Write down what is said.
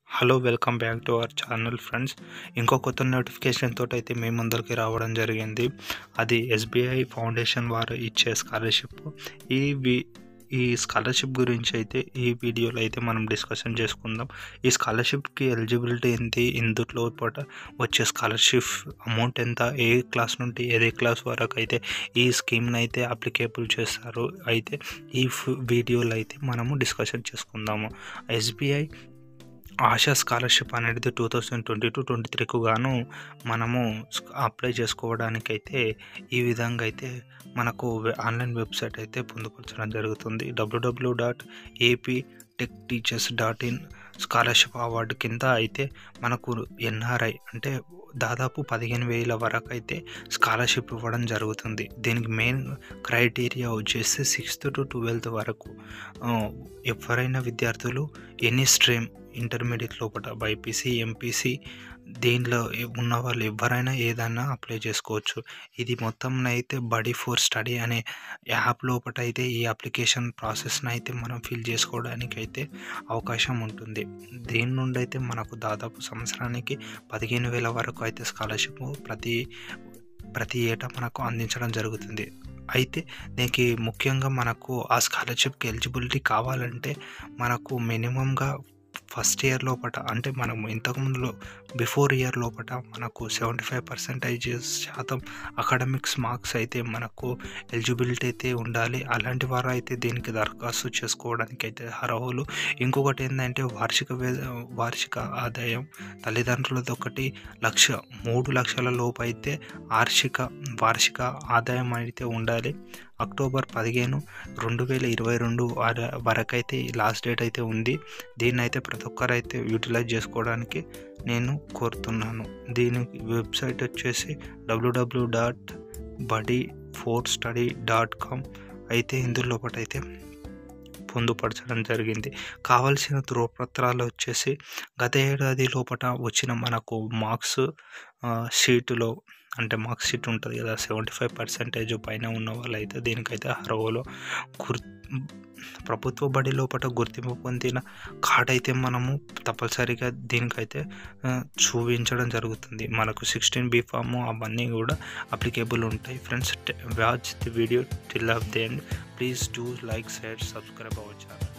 hello welcome back to our channel friends ఇంకో కొత్త notification తోటి అయితే మేము ముందరికి రావడం జరిగింది అది ఎస్బీఐ ఫౌండేషన్ వారు ఇచ్చే స్కాలర్షిప్ ఈ వి ఈ స్కాలర్షిప్ గురించి అయితే ఈ వీడియోలో అయితే మనం డిస్కషన్ చేసుకుందాం ఈ స్కాలర్షిప్కి ఎలిజిబిలిటీ ఏంటి ఇందులో పాటు వచ్చే స్కాలర్షిప్ అమౌంట్ ఎంత ఏ క్లాస్ నుండి ఏ క్లాస్ వరకు అయితే ఈ స్కీమ్ని అయితే అప్లికేబుల్ చేస్తారు అయితే ఈ ఫ్- వీడియోలో అయితే మనము డిస్కషన్ చేసుకుందాము ఎస్బీఐ ఆశా స్కాలర్షిప్ అనేది two thousand twenty two twenty త్రీకు గాను మనము స్క- అప్లై చేసుకోవడానికి అయితే ఈ విధంగా అయితే మనకు వె- ఆన్లైన్ వెబ్సైట్ అయితే పొందుపరచడం జరుగుతుంది WW dot AP tech teachers dot in scholarship award కింద అయితే మనకు ఎన్ఆర్ఐ అంటే దాదాపు పదిహేను వేల వరకు అయితే స్కాలర్షిప్ ఇవ్వడం జరుగుతుంది దీనికి మెయిన్ క్రైటీరియా వచ్చేసి సిక్స్త్ టు ట్వెల్త్ వరకు ఆ, ఎవరైనా విద్యార్థులు ఎనీ స్ట్రీమ్ ఇంటర్మీడియట్ లోపల బైపీసీ ఎంపీసీ దీనిలో ఎ- ఉన్న వాళ్ళు ఎవరైనా ఏదైనా అప్లై చేసుకోవచ్చు ఇది మొత్తం అయితే బడీ ఫోర్ స్టడీ అనే యాప్ లోపల అయితే ఈ అప్లికేషన్ ప్రాసెస్ని అయితే మనం ఫిల్ చేసుకోవడానికి అయితే అవకాశం ఉంటుంది దీని నుండి అయితే మనకు దాదాపు సంవత్సరానికి పదిహేను వేల వరకు అయితే స్కాలర్షిప్ ప్రతి ప్రతి ఏటా మనకు అందించడం జరుగుతుంది అయితే దీనికి ముఖ్యంగా మనకు ఆ స్కాలర్షిప్కి ఎలిజిబిలిటీ కావాలంటే మనకు మినిమంగా ఫస్ట్ ఇయర్ లోపల అంటే మనం ఇంతకుముందులో బిఫోర్ ఇయర్ లోపల మనకు సెవెంటీ ఫైవ్ పర్సెంటేజ్ శాతం అకాడమిక్స్ మార్క్స్ అయితే మనకు ఎలిజిబిలిటీ అయితే ఉండాలి అలాంటి వారు అయితే దీనికి దరఖాస్తు చేసుకోవడానికి అయితే అర్హులు ఇంకొకటి ఏంటంటే వార్షిక వే వార్షిక ఆదాయం తల్లిదండ్రులది ఒకటి లక్ష మూడు లక్షల లోపు అయితే వార్షిక వార్షిక ఆదాయం అయితే ఉండాలి అక్టోబర్ పదిహేను రెండు వేల ఇరవై రెండు వరకు అయితే లాస్ట్ డేట్ అయితే ఉంది దీన్ని అయితే ప్రతి ఒక్కరు అయితే యూటిలైజ్ చేసుకోవడానికి నేను కోరుతున్నాను దీని వెబ్సైట్ వచ్చేసి WW dot buddy four study dot com అయితే ఇందులో అయితే పొందుపరచడం జరిగింది కావలసిన ధృవపత్రాలు వచ్చేసి గత ఏడాది లోపల వచ్చిన మనకు మార్క్స్ షీటులో అంటే మార్క్స్ షీట్ ఉంటుంది కదా సెవెంటీ ఫైవ్ పర్సెంటేజ్ పైన ఉన్న వాళ్ళైతే దీనికైతే అర్హులు గుర్ ప్రభుత్వ బడి లోపల గుర్తింపు పొందిన కార్డ్ అయితే మనము తప్పనిసరిగా దీనికైతే ఆ, చూపించడం జరుగుతుంది మనకు సిక్స్టీన్ బీ ఫామ్ అవన్నీ కూడా అప్లికేబుల్ ఉంటాయి friends watch the video till of the end please do like share subscribe our channel